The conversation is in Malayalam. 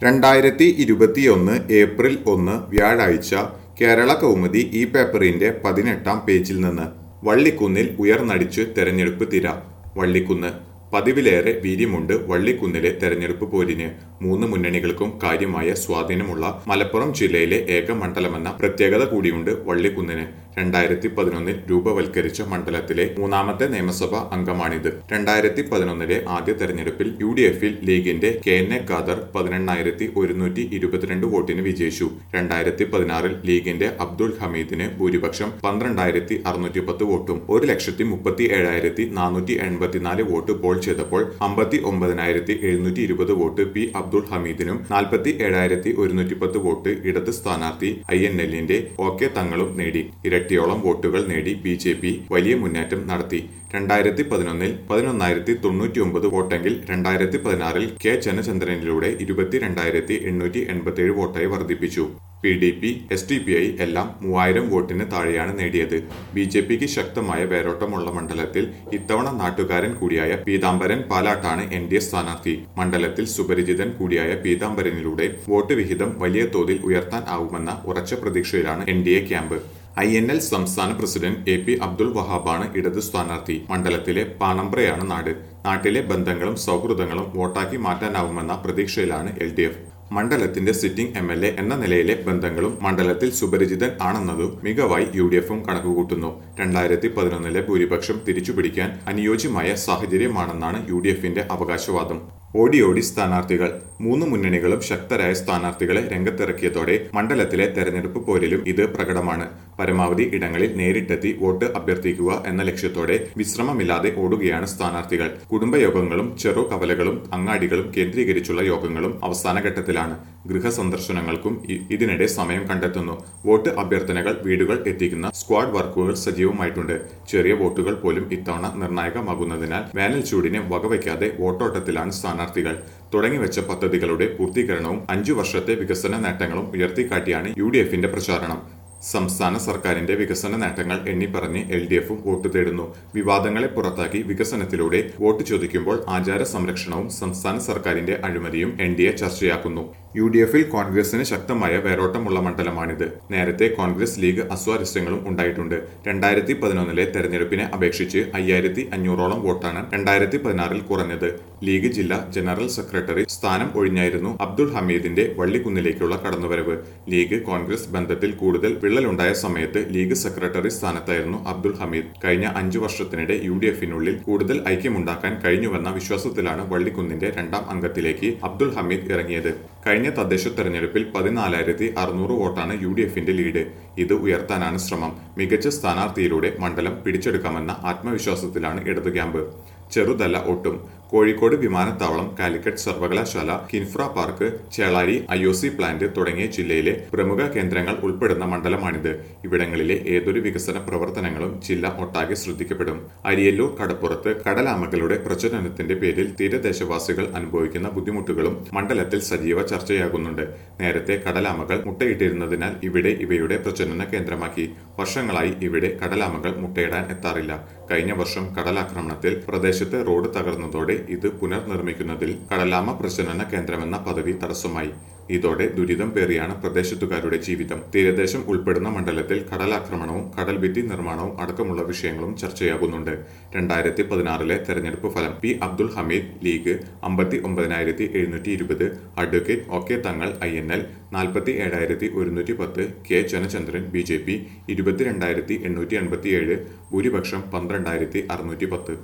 രണ്ടായിരത്തി ഇരുപത്തിയൊന്ന് ഏപ്രിൽ ഒന്ന് വ്യാഴാഴ്ച കേരള കൗമുദി ഈ പേപ്പറിന്റെ പതിനെട്ടാം പേജിൽ നിന്ന് വള്ളിക്കുന്നിൽ ഉയർന്നടിച്ച് തെരഞ്ഞെടുപ്പ് തിര വള്ളിക്കുന്ന് പതിവിലേറെ വീര്യമുണ്ട് വള്ളിക്കുന്നിലെ തെരഞ്ഞെടുപ്പ് പോരിന് മൂന്ന് മുന്നണികൾക്കും കാര്യമായ സ്വാധീനമുള്ള മലപ്പുറം ജില്ലയിലെ ഏക മണ്ഡലമെന്ന പ്രത്യേകത കൂടിയുണ്ട് വള്ളിക്കുന്നിന് രണ്ടായിരത്തി പതിനൊന്നിൽ രൂപവൽക്കരിച്ച മണ്ഡലത്തിലെ മൂന്നാമത്തെ നിയമസഭാ അംഗമാണിത് രണ്ടായിരത്തി പതിനൊന്നിലെ ആദ്യ തെരഞ്ഞെടുപ്പിൽ യു ഡി എഫിൽ ലീഗിന്റെ കെ എൻ എ ഖാദർ പതിനെണ്ണായിരത്തി ഒരുന്നൂറ്റി ഇരുപത്തിരണ്ട് വോട്ടിന് വിജയിച്ചു രണ്ടായിരത്തി പതിനാറിൽ ലീഗിന്റെ അബ്ദുൾ ഹമീദിന് ഭൂരിപക്ഷം പന്ത്രണ്ടായിരത്തി അറുന്നൂറ്റി പത്ത് വോട്ടും ഒരു ലക്ഷത്തി മുപ്പത്തി ഏഴായിരത്തി നാനൂറ്റി എൺപത്തിനാല് വോട്ട് പോൾ ചെയ്തപ്പോൾ അമ്പത്തി ഒമ്പതിനായിരത്തി എഴുന്നൂറ്റി ഇരുപത് വോട്ട് പി അബ്ദുൾ ഹമീദിനും നാൽപ്പത്തി ഏഴായിരത്തി ഒരുന്നൂറ്റി പത്ത് വോട്ട് ഇടത് സ്ഥാനാർത്ഥി ഐ എൻ എല്ലിന്റെ ഒ കെ തങ്ങളും നേടി ഇരട്ടിയോളം വോട്ടുകൾ നേടി ബി ജെ പി വലിയ മുന്നേറ്റം നടത്തി രണ്ടായിരത്തി പതിനൊന്നിൽ പതിനൊന്നായിരത്തി തൊണ്ണൂറ്റി ഒമ്പത് വോട്ടെങ്കിൽ രണ്ടായിരത്തി പതിനാറിൽ കെ ജനചന്ദ്രനിലൂടെ ഇരുപത്തി രണ്ടായിരത്തി എണ്ണൂറ്റി എൺപത്തി ഏഴ് വോട്ടായി വർദ്ധിപ്പിച്ചു P D P S D P I എല്ലാം മൂവായിരം വോട്ടിന് താഴെയാണ് നേടിയത് ബി ജെ പിക്ക് ശക്തമായ വേരോട്ടമുള്ള മണ്ഡലത്തിൽ ഇത്തവണ നാട്ടുകാരൻ കൂടിയായ പീതാംബരൻ പാലാട്ടാണ് എൻ ഡി എ സ്ഥാനാർത്ഥി മണ്ഡലത്തിൽ സുപരിചിതൻ കൂടിയായ പീതാംബരനിലൂടെ വോട്ട് വിഹിതം വലിയ തോതിൽ ഉയർത്താൻ ആവുമെന്ന ഉറച്ച പ്രതീക്ഷയിലാണ് N D A camp I N L സംസ്ഥാന പ്രസിഡന്റ് എ പി അബ്ദുൾ വഹാബാണ് ഇടത് സ്ഥാനാർത്ഥി മണ്ഡലത്തിലെ പാണമ്പ്രയാണ് നാട് നാട്ടിലെ ബന്ധങ്ങളും സൗഹൃദങ്ങളും വോട്ടാക്കി മാറ്റാനാവുമെന്ന പ്രതീക്ഷയിലാണ് എൽ ഡി എഫ് മണ്ഡലത്തിന്റെ സിറ്റിംഗ് എം എൽ എ എന്ന നിലയിലെ ബന്ധങ്ങളും മണ്ഡലത്തിൽ സുപരിചിതൻ ആണെന്നതും മികവായി യു ഡി എഫും കണക്കുകൂട്ടുന്നു രണ്ടായിരത്തി പതിനൊന്നിലെ ഭൂരിപക്ഷം തിരിച്ചുപിടിക്കാൻ അനുയോജ്യമായ സാഹചര്യമാണെന്നാണ് യു ഡി എഫിന്റെ അവകാശവാദം ഓടി ഓടി സ്ഥാനാർത്ഥികൾ മൂന്ന് മുന്നണികളും ശക്തരായ സ്ഥാനാർത്ഥികളെ രംഗത്തിറക്കിയതോടെ മണ്ഡലത്തിലെ തെരഞ്ഞെടുപ്പ് പോരിലും ഇത് പ്രകടമാണ് പരമാവധി ഇടങ്ങളിൽ നേരിട്ടെത്തി വോട്ട് അഭ്യർത്ഥിക്കുക എന്ന ലക്ഷ്യത്തോടെ വിശ്രമമില്ലാതെ ഓടുകയാണ് സ്ഥാനാർത്ഥികൾ കുടുംബയോഗങ്ങളും ചെറു കവലകളും അങ്ങാടികളും കേന്ദ്രീകരിച്ചുള്ള യോഗങ്ങളും അവസാന ഘട്ടത്തിലാണ് ഗൃഹ സന്ദർശനങ്ങൾക്കും ഇ- ഇതിനിടെ സമയം കണ്ടെത്തുന്നു വോട്ട് അഭ്യർത്ഥനകൾ വീടുകൾ എത്തിക്കുന്ന സ്ക്വാഡ് വർക്കുകൾ സജീവമായിട്ടുണ്ട് ചെറിയ വോട്ടുകൾ പോലും ഇത്തവണ നിർണായകമാകുന്നതിനാൽ വേനൽ ചൂടിനെ വകവയ്ക്കാതെ വോട്ടോട്ടത്തിലാണ് സ്ഥാനാർത്ഥികൾ തുടങ്ങിവെച്ച പദ്ധതികളുടെ പൂർത്തീകരണവും അഞ്ചു വർഷത്തെ വികസന നേട്ടങ്ങളും ഉയർത്തിക്കാട്ടിയാണ് യു ഡി എഫിന്റെ പ്രചാരണം സംസ്ഥാന സർക്കാരിന്റെ വികസന നേട്ടങ്ങൾ എണ്ണിപ്പറഞ്ഞ് എൽ ഡി എഫും വോട്ട് തേടുന്നു വിവാദങ്ങളെ പുറത്താക്കി വികസനത്തിലൂടെ വോട്ട് ചോദിക്കുമ്പോൾ ആചാര സംരക്ഷണവും സംസ്ഥാന സർക്കാരിന്റെ അഴിമതിയും എൻ ഡി എ ചർച്ചയാക്കുന്നു യു ഡി എഫിൽ കോൺഗ്രസിന് ശക്തമായ വേരോട്ടമുള്ള മണ്ഡലമാണിത് നേരത്തെ കോൺഗ്രസ് ലീഗ് അസ്വാരസ്യങ്ങളും ഉണ്ടായിട്ടുണ്ട് രണ്ടായിരത്തി പതിനൊന്നിലെ തെരഞ്ഞെടുപ്പിനെ അപേക്ഷിച്ച് അയ്യായിരത്തി അഞ്ഞൂറോളം വോട്ടാണ് രണ്ടായിരത്തി പതിനാറിൽ കുറഞ്ഞത് ലീഗ് ജില്ലാ ജനറൽ സെക്രട്ടറി സ്ഥാനം ഒഴിഞ്ഞായിരുന്നു അബ്ദുൾ ഹമീദിന്റെ വള്ളിക്കുന്നിലേക്കുള്ള കടന്നുവരവ് ലീഗ് കോൺഗ്രസ് ബന്ധത്തിൽ കൂടുതൽ വിള്ളലുണ്ടായ സമയത്ത് ലീഗ് സെക്രട്ടറി സ്ഥാനത്തായിരുന്നു അബ്ദുൾ ഹമീദ് കഴിഞ്ഞ അഞ്ചു വർഷത്തിനിടെ യു ഡി എഫിനുള്ളിൽ കൂടുതൽ ഐക്യമുണ്ടാക്കാൻ കഴിഞ്ഞുവെന്ന വിശ്വാസത്തിലാണ് വള്ളിക്കുന്നിന്റെ രണ്ടാം അംഗത്തിലേക്ക് അബ്ദുൾ ഹമീദ് ഇറങ്ങിയത് കഴിഞ്ഞ തദ്ദേശ തെരഞ്ഞെടുപ്പിൽ പതിനാലായിരത്തി അറുന്നൂറ് വോട്ടാണ് യു ഡി എഫിന്റെ ലീഡ് ഇത് ഉയർത്താനാണ് ശ്രമം മികച്ച സ്ഥാനാർത്ഥിയിലൂടെ മണ്ഡലം പിടിച്ചെടുക്കാമെന്ന ആത്മവിശ്വാസത്തിലാണ് ഇടതു ക്യാമ്പ് ചെറുതല്ല ഒട്ടും കോഴിക്കോട് വിമാനത്താവളം കാലിക്കറ്റ് സർവകലാശാല Kinfra park Chelari I O C plant തുടങ്ങിയ ജില്ലയിലെ പ്രമുഖ കേന്ദ്രങ്ങൾ ഉൾപ്പെടുന്ന മണ്ഡലമാണിത് ഇവിടങ്ങളിലെ ഏതൊരു വികസന പ്രവർത്തനങ്ങളും ജില്ല ഒട്ടാകെ ശ്രദ്ധിക്കപ്പെടും അരിയല്ലൂർ കടപ്പുറത്ത് കടലാമകളുടെ പ്രചരണത്തിന്റെ പേരിൽ തീരദേശവാസികൾ അനുഭവിക്കുന്ന ബുദ്ധിമുട്ടുകളും മണ്ഡലത്തിൽ സജീവ ചർച്ചയാകുന്നുണ്ട് നേരത്തെ കടലാമകൾ മുട്ടയിട്ടിരുന്നതിനാൽ ഇവിടെ ഇവയുടെ പ്രജനന കേന്ദ്രമാക്കി വർഷങ്ങളായി ഇവിടെ കടലാമകൾ മുട്ടയിടാൻ എത്താറില്ല കഴിഞ്ഞ വർഷം കടലാക്രമണത്തിൽ പ്രദേശത്ത് റോഡ് തകർന്നതോടെ ഇത് പുനർനിർമ്മിക്കുന്നതിൽ കടലാമ പ്രജനന കേന്ദ്രമെന്ന പദവി തടസ്സമായി ഇതോടെ ദുരിതം പേറിയാണ് പ്രദേശത്തുകാരുടെ ജീവിതം തീരദേശം ഉൾപ്പെടുന്ന മണ്ഡലത്തിൽ കടലാക്രമണവും കടൽഭിത്തി നിർമ്മാണവും അടക്കമുള്ള വിഷയങ്ങളും ചർച്ചയാകുന്നുണ്ട് രണ്ടായിരത്തി പതിനാറിലെ തെരഞ്ഞെടുപ്പ് ഫലം പി അബ്ദുൾ ഹമീദ് ലീഗ് അമ്പത്തി ഒമ്പതിനായിരത്തി എഴുന്നൂറ്റി ഇരുപത് advocate O K Thangal I N L നാൽപ്പത്തി ഏഴായിരത്തി ഒരുന്നൂറ്റി പത്ത് K Janachandran B J P ഇരുപത്തിരണ്ടായിരത്തി എണ്ണൂറ്റി എൺപത്തി ഏഴ് ഭൂരിപക്ഷം പന്ത്രണ്ടായിരത്തി അറുന്നൂറ്റി പത്ത്